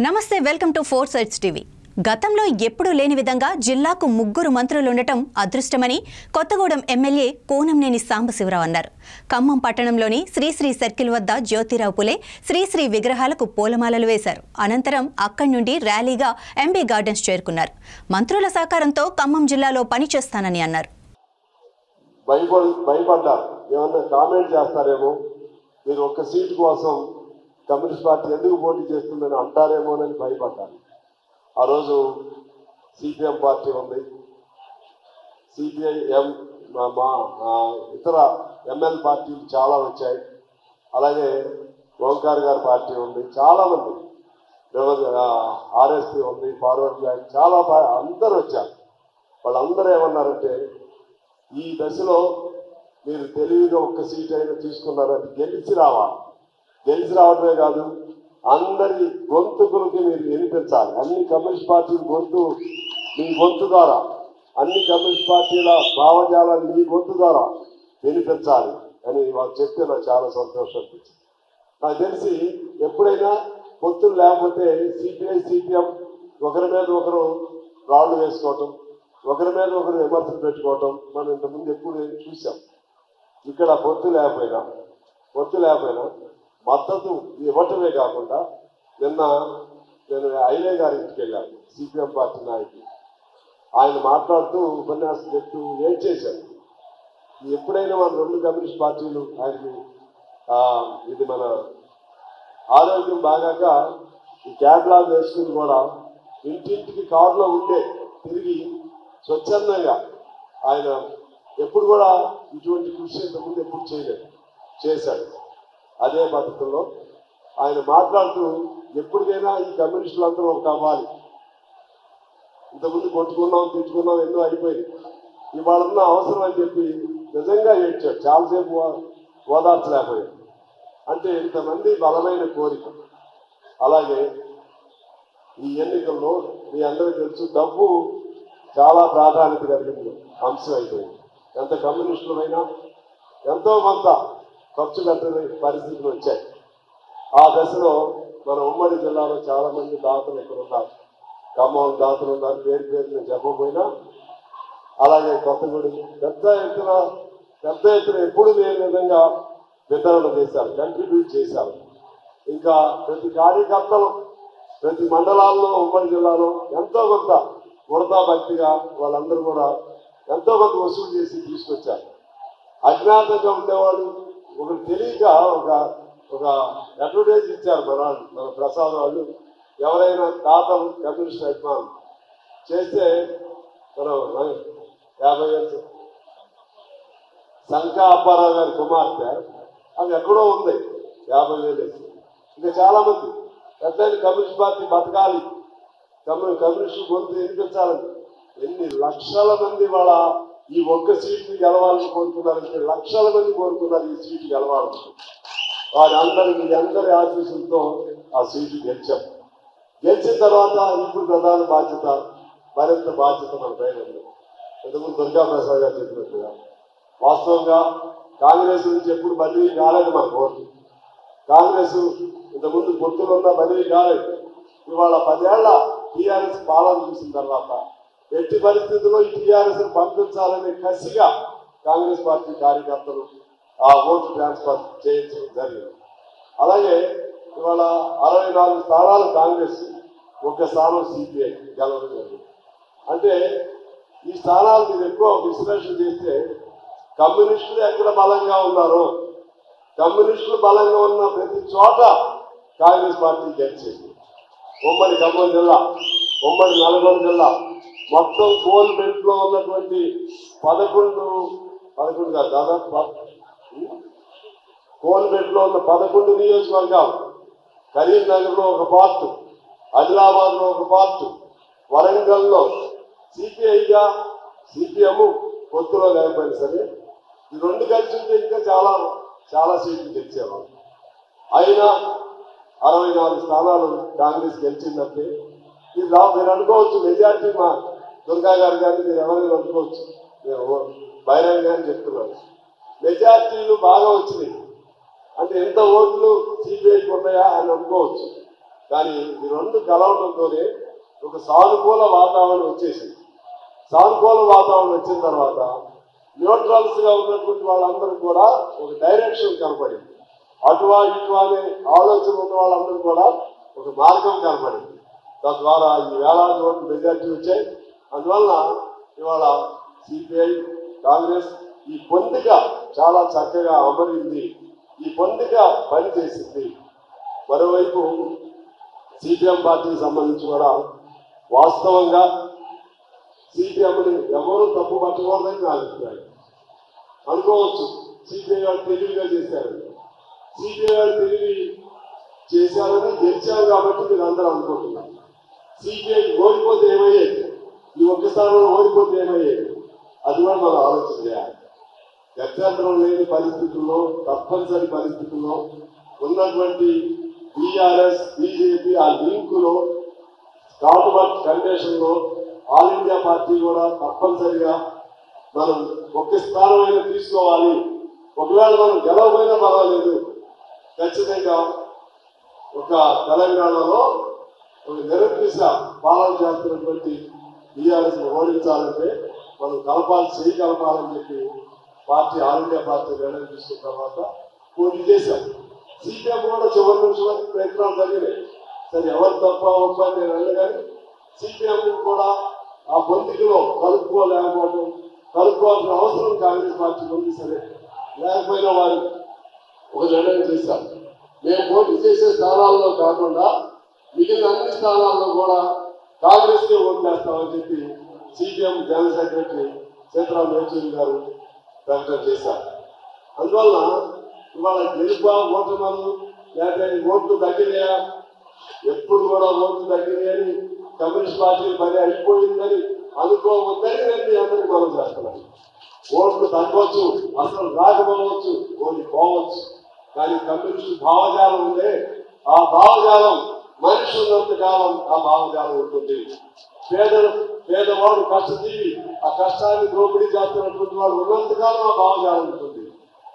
నమస్తే welcome to four sides TV గతంలో ఎప్పుడూ లేని విధంగా జిల్లాకు ముగ్గురు మంత్రులు ఉండటం అదృష్టమని కొత్తగూడెం ఎమ్మెల్యే కోనంనేని సాంబశివరావు అన్నారు ఖమ్మం పట్టణంలోని శ్రీశ్రీ సర్కిల్ వద్ద జ్యోతిరావు పులే శ్రీశ్రీ విగ్రహాలకు పూలమాలలు వేశారు అనంతరం అక్కడి నుండి ర్యాలీగా ఎంబీ గార్డెన్స్ చేరుకున్నారు మంత్రుల సహకారంతో ఖమ్మం జిల్లాలో పనిచేస్తానని అన్నారు భయపడి భయపడ్డారు ఏమన్నా కామెంట్ చేస్తారేమో మీరు ఒక్క సీటు కోసం కమ్యూనిస్ట్ పార్టీ ఎందుకు పోటీ చేస్తుందని అంటారేమోనని భయపడ్డారు ఆ రోజు సిపిఎం పార్టీ ఉంది సిపిఐ ఎం మా మా ఆ, ఇతర ఎంఎల్ పార్టీలు చాలా వచ్చాయి అలాగే ఓంకార్ గారి పార్టీ ఉంది చాలా మంది ఆర్ఎస్పీ ఉంది ఫార్వర్డ్ బ్యాంక్ చాలా పా- అందరూ వచ్చారు వాళ్ళందరూ ఏమన్నారంటే ఈ దశలో మీరు తెలివిగా ఒక్క సీట్ అయినా తీసుకున్నారని గెలిచి రావాలి గెలిచి రావడమే కాదు అందరి గొంతుకులకి మీరు వినిపించాలి అన్ని కమ్యూనిస్ట్ పార్టీల గొంతు మీ గొంతు ద్వారా అన్ని కమ్యూనిస్ట్ పార్టీల భావజాలాన్ని మీ గొంతు ద్వారా వినిపించాలి అని వాళ్ళు చెప్తే నాకు చాలా సంతోషం అనిపించింది నాకు తెలిసి ఎప్పుడైనా పొత్తులు లేకపోతే సిపిఐ సిపిఎం ఒకరి మీద ఒకరు రాళ్ళు వేసుకోవటం ఒకరి మీద ఒకరు విమర్శలు పెట్టుకోవటం మనం ఇంతకుముందు ఎప్పుడు చూసాం ఇక్కడ పొత్తు లేకపోయినా పొత్తు లేకపోయినా మద్దతు ఇవ్వటమే కాకుండా నిన్న నేను ఐలే గారి ఇంటికి వెళ్ళాను సిపిఎం పార్టీ నాయకులు ఆయన మాట్లాడుతూ ఉపన్యాసం చెప్తూ ఏం చేశారు ఎప్పుడైనా మన రెండు కమ్యూనిస్ట్ పార్టీలు ఆయనకి ఆ, ఇది మన ఆరోగ్యం బాగాక ఈ క్యాట్లాగ్ వేసుకుని కూడా ఇంటింటికి కారులో ఉండే తిరిగి స్వచ్ఛందంగా ఆయన ఎప్పుడు కూడా ఇటువంటి కృషి ఇంతకుముందు ఎప్పుడు చేయలేదు చేశాడు అదే పద్ధతిలో ఆయన మాట్లాడుతూ ఎప్పటికైనా ఈ కమ్యూనిస్టులందరూ ఒకటి అవ్వాలి ఇంతకుముందు కొట్టుకున్నాం తిట్టుకున్నాం ఎన్నో అయిపోయింది ఇవాళ ఉన్న అవసరం అని చెప్పి నిజంగా ఏడ్చాడు చాలాసేపు ఓ- ఓదార్చలేకపోయాడు అంటే ఇంతమంది బలమైన కోరిక అలాగే ఈ ఎన్నికల్లో మీ అందరికీ తెలుసు డబ్బు చాలా ప్రాధాన్యత కలిగిన అంశం అయిపోయింది ఎంత కమ్యూనిస్టులమైనా ఎంతో కొంత ఖర్చు పెట్టని పరిస్థితులు వచ్చాయి ఆ దశలో మన ఉమ్మడి జిల్లాలో చాలా మంది దాతలు ఇక్కడ ఉన్నారు ఖమ్మం దాతలు ఉన్నారు పేరు పేరు నేను చెప్పకపోయినా అలాగే కొత్తగూడెం పెద్ద ఎత్తున పెద్ద ఎత్తున ఎప్పుడు లేని విధంగా వితరణ చేశారు కంట్రిబ్యూట్ చేశారు ఇంకా ప్రతి కార్యకర్తలు ప్రతి మండలాల్లో ఉమ్మడి జిల్లాలో ఎంతో కొంత ఉడతా భక్తిగా వాళ్ళందరూ కూడా ఎంతో కొంత వసూలు చేసి తీసుకొచ్చారు అజ్ఞాతంగా ఉండేవాళ్ళు ఒకరు తెలియక ఒక ఒక అడ్వర్టైజ్ ఇచ్చారు మన వాళ్ళు మన ప్రసాద్ వాళ్ళు ఎవరైనా దాతలు కమ్యూనిస్ట్ అభిమానులు చేస్తే మనం యాభై వేలు శంకా అప్పారావు గారి కుమార్తె అది ఎక్కడో ఉంది యాభై వేలు వేసి. ఇంకా చాలా మంది పెద్ద కమ్యూనిస్ట్ పార్టీ బతకాలి కమ్యూ కమ్యూనిస్ట్ గొంతు వినిపించాలని ఎన్ని లక్షల మంది వాళ్ళ ఈ ఒక్క సీటు గెలవాలని కోరుకున్నారంటే లక్షల మంది కోరుకున్నారు ఈ సీటు గెలవాలని వారందరి మీ అందరి ఆశీస్సులతో ఆ సీటు గెలిచాం గెలిచిన తర్వాత ఇప్పుడు ప్రధాన బాధ్యత మరింత బాధ్యత మన పైన ఉంది ఇంతకుముందు దుర్గా ప్రసాద్ గారు చెప్పినట్టుగా వాస్తవంగా కాంగ్రెస్ నుంచి ఎప్పుడు బదిలీ కాలేదు మన ఓటు కాంగ్రెస్ ఇంతకుముందు పొత్తులు ఉన్న బదిలీ కాలేదు ఇవాళ పదేళ్ల టీఆర్ఎస్ పాలన చూసిన తర్వాత ఎట్టి పరిస్థితుల్లో ఈ టీఆర్ఎస్ పంపించాలనే కసిగా కాంగ్రెస్ పార్టీ కార్యకర్తలు ఆ ఓటు ట్రాన్స్ఫర్ చేయించడం జరిగింది అలాగే ఇవాళ అరవై నాలుగు స్థానాలు కాంగ్రెస్ ఒక స్థానం సిపిఐ గెలవడం జరిగింది అంటే ఈ స్థానాలు మీరు ఎక్కువ విశ్లేషణ చేస్తే కమ్యూనిస్టులు ఎక్కడ బలంగా ఉన్నారో కమ్యూనిస్టులు బలంగా ఉన్న ప్రతి చోట కాంగ్రెస్ పార్టీ గెలిచింది ఉమ్మడి ఖమ్మం జిల్లా ఉమ్మడి నల్గొండ జిల్లా మొత్తం కోల్ బెల్ట్ లో ఉన్నటువంటి పదకొండు పదకొండు కాదు దాదాపు ప- కోల్ బెల్ట్ లో ఉన్న పదకొండు నియోజకవర్గాలు కరీంనగర్ లో ఒక పార్ట్ ఆదిలాబాద్ లో ఒక పార్ట్ వరంగల్ లో సిపిఐగా సిపిఎం పొత్తులో లేకపోయినా సరే ఈ రెండు కలిసి ఉంటే ఇంకా చాలా చాలా సీట్లు గెలిచేవాళ్ళు అయినా అరవై నాలుగు స్థానాలు కాంగ్రెస్ గెలిచిందంటే మీరు రా మీరు అనుకోవచ్చు మెజార్టీ మా దుర్గా గారు కానీ మీరు ఎవరైనా అనుకోవచ్చు నేను బహిరంగ గారిని చెప్తున్నాను మెజార్టీలు బాగా వచ్చినాయి అంటే ఎంత ఓట్లు సిపిఐకి ఉన్నాయా అని అనుకోవచ్చు కానీ ఈ రెండు కలవడంతోనే ఒక సానుకూల వాతావరణం వచ్చేసింది సానుకూల వాతావరణం వచ్చిన తర్వాత న్యూట్రల్స్ గా ఉన్నటువంటి వాళ్ళందరూ కూడా ఒక డైరెక్షన్ కనపడింది అటువా ఇటువా అనే ఆలోచన ఉన్న వాళ్ళందరూ కూడా ఒక మార్గం కనపడింది తద్వారా ఈ వేలాది ఓట్లు మెజార్టీ వచ్చాయి అందువల్ల ఇవాళ సిపిఐ కాంగ్రెస్ ఈ పొందిక చాలా చక్కగా అమరింది ఈ పొందిక పనిచేసింది మరోవైపు సిపిఎం పార్టీకి సంబంధించి కూడా వాస్తవంగా సిపిఎంని ఎవరు తప్పు పట్టకూడదని నా అభిప్రాయం అనుకోవచ్చు సిపిఐ వాళ్ళు తెలివిగా చేశారు సిపిఐ వాళ్ళు తెలివి చేశారని గెలిచారు కాబట్టి మీరు అందరూ అనుకుంటున్నారు సిపిఐ ఓడిపోతే ఏమయ్యేది ఈ ఒక్క స్థానంలో ఓడిపోతే ఏమయ్యేది అది కూడా మనం ఆలోచన చేయాలి గత్యంతరం లేని పరిస్థితుల్లో తప్పనిసరి పరిస్థితుల్లో ఉన్నటువంటి బీఆర్ఎస్ బీజేపీ ఆ లింకులో కాటుబట్ కండిషన్ లో ఆల్ ఇండియా పార్టీ కూడా తప్పనిసరిగా మనం ఒక్క స్థానమైనా తీసుకోవాలి ఒకవేళ మనం గెలవపోయినా పర్వాలేదు ఖచ్చితంగా ఒక తెలంగాణలో ఒక నిరంకుశ పాలన చేస్తున్నటువంటి బీఆర్ఎస్ ఓడించాలంటే మనం కలపాలి చేయి కలపాలని చెప్పి పార్టీ ఆల్ ఇండియా పార్టీ నిర్ణయం తీసుకున్న తర్వాత పోటీ చేశాం సీపీఎం కూడా చివరి నిమిషం వరకు ప్రయత్నాలు జరిగినాయి సరే ఎవరు తప్ప ఒప్ప అని నేను అనగానే సిపిఎం కూడా ఆ పొందికలో కలుపుకోలేకపోవడం కలుపుకోవాల్సిన అవసరం కాంగ్రెస్ పార్టీకి ఉంది సరే లేకపోయినా వారు ఒక నిర్ణయం చేశారు మేము పోటీ చేసే స్థానాల్లో కాకుండా మిగిలిన అన్ని స్థానాల్లో కూడా కాంగ్రెస్ కే ఓటు వేస్తామని చెప్పి CPM general secretary Sitaram Yechury garu ప్రకటన చేశారు అందువల్ల ఇవాళ గెలుపా ఓటమలు లేకపోతే ఓట్లు తగ్గినాయా ఎప్పుడు కూడా ఓట్లు తగ్గినాయని కమ్యూనిస్ట్ పార్టీ పని అయిపోయిందని అనుకోవద్దని నేను మీ అందరికీ మనం చేస్తున్నాను ఓట్లు తగ్గవచ్చు అసలు రాకపోవచ్చు ఓడి పోవచ్చు కానీ కమ్యూనిస్ట్ భావజాలం ఉందే ఆ భావజాలం మనిషి ఉన్నంత కాలం ఆ భావజాలం ఉంటుంది పేదలు పేదవాడు కష్టజీవి ఆ కష్టాన్ని దోపిడీ చేస్తున్నటువంటి వాడు ఉన్నంత కాలం ఆ భావజాలం ఉంటుంది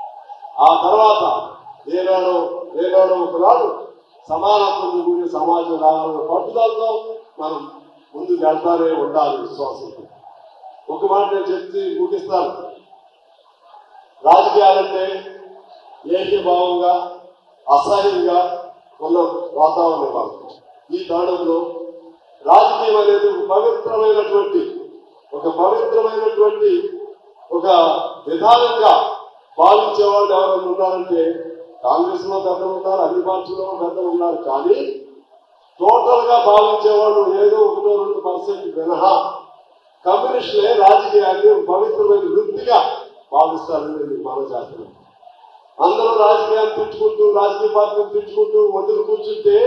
ఆ తర్వాత ఏనాడు ఏనాడు ఒకనాడు సమానత్వం కూడిన సమాజం రావాలన్న పట్టుదలతో మనం ముందుకు వెళ్తానే ఉండాలి విశ్వాసంతో ఒక మాట నేను చెప్తే ముగిస్తాను రాజకీయాలంటే ఏకీభావంగా అసహ్యంగా ఉన్న వాతావరణం కాదు ఈ కాలంలో రాజకీయం అనేది ఒక పవిత్రమైనటువంటి ఒక పవిత్రమైనటువంటి ఒక విధానంగా భావించే వాళ్ళు ఎవరైనా ఉన్నారంటే కాంగ్రెస్ లో పెద్దలు ఉన్నారు అన్ని పార్టీలో పెద్దలు ఉన్నారు కానీ టోటల్ గా భావించే వాళ్ళు ఏదో ఒకటో రెండు పర్సెంట్ మినహా కమ్యూనిస్టులే రాజకీయాన్ని ఒక పవిత్రమైన వృత్తిగా భావిస్తారని నేను మనం చేస్తున్నాను అందరూ రాజకీయాన్ని తిట్టుకుంటూ రాజకీయ పార్టీని తిట్టుకుంటూ ఒడ్డుకు కూర్చుంటే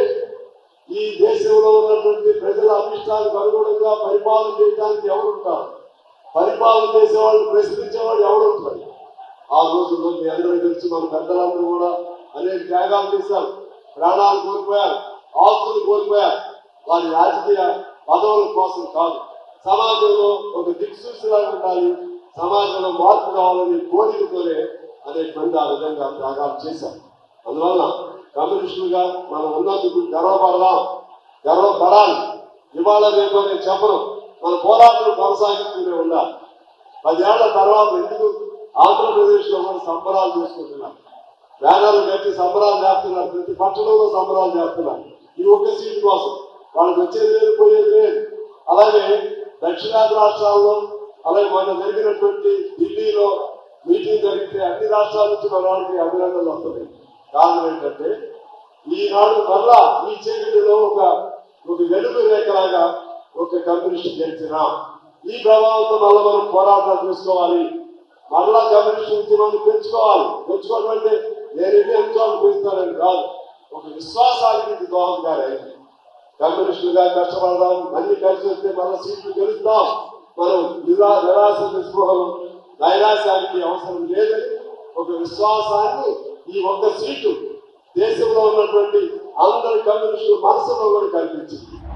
ఈ దేశంలో ఉన్నటువంటి ప్రజల అభిష్టానికి అనుగుణంగా పరిపాలన చేయడానికి ఎవరుంటారు పరిపాలన చేసేవాళ్ళు ప్రశ్నించేవాళ్ళు ఎవరుంటారు ఆ రోజుల్లో మీ అందరికీ తెలుసు మన పెద్దలందరూ కూడా అనేక త్యాగాలు చేశారు ప్రాణాలు కోల్పోయారు ఆస్తులు కోల్పోయారు వారి రాజకీయ పదవుల కోసం కాదు సమాజంలో ఒక దిక్సూచిలాగా ఉండాలి సమాజంలో మార్పు కావాలని కోరికతోనే అనేక మంది ఆ విధంగా త్యాగాలు చేశారు అందువల్ల కమ్యూనిస్టులుగా మనం ఉన్నందుకు గర్వపడదాం గర్వపడాలి ఇవాళ రేపు నేను చెప్పను మన పోరాటం కొనసాగిస్తూనే ఉండాలి పదేళ్ల తర్వాత ఎందుకు ఆంధ్రప్రదేశ్ లో కూడా సంబరాలు చేసుకుంటున్నారు బ్యానర్లు కట్టి సంబరాలు చేస్తున్నారు ప్రతి పట్టణంలో సంబరాలు చేస్తున్నారు ఈ ఒక్క సీటు కోసం వాళ్ళకి వచ్చేది లేదు పోయేది లేదు అలాగే దక్షిణాది రాష్ట్రాల్లో అలాగే మొన్న జరిగినటువంటి ఢిల్లీలో మీటింగ్ జరిగితే అన్ని రాష్ట్రాల నుంచి మన వాళ్ళకి అభినందనలు వస్తున్నాయి కారణం ఏంటంటే ఈనాడు మళ్ళా ఈ చీకటిలో ఒక ఒక వెలుగు రేఖలాగా ఒక కమ్యూనిస్ట్ గెలిచిన ఈ ప్రభావంతో మళ్ళీ మనం పోరాటాలు చేసుకోవాలి మరలా కమ్యూనిస్ట్ ఉద్యమాన్ని పెంచుకోవాలి పెంచుకోవడం అంటే నేను ఎన్ని అంశాలు పెంచుతానని కాదు ఒక విశ్వాసానికి ఇది దోహదకారైంది కమ్యూనిస్టులుగా కష్టపడదాం అన్ని కలిసి వస్తే మన సీట్లు గెలుస్తాం మనం నిరా నిరాశ నిస్పృహలు నైరాశానికి అవసరం లేదని ఒక విశ్వాసాన్ని ఈ ఒక్క సీటు దేశంలో ఉన్నటువంటి అందరి కమ్యూనిస్టుల మనసులో కూడా కల్పించింది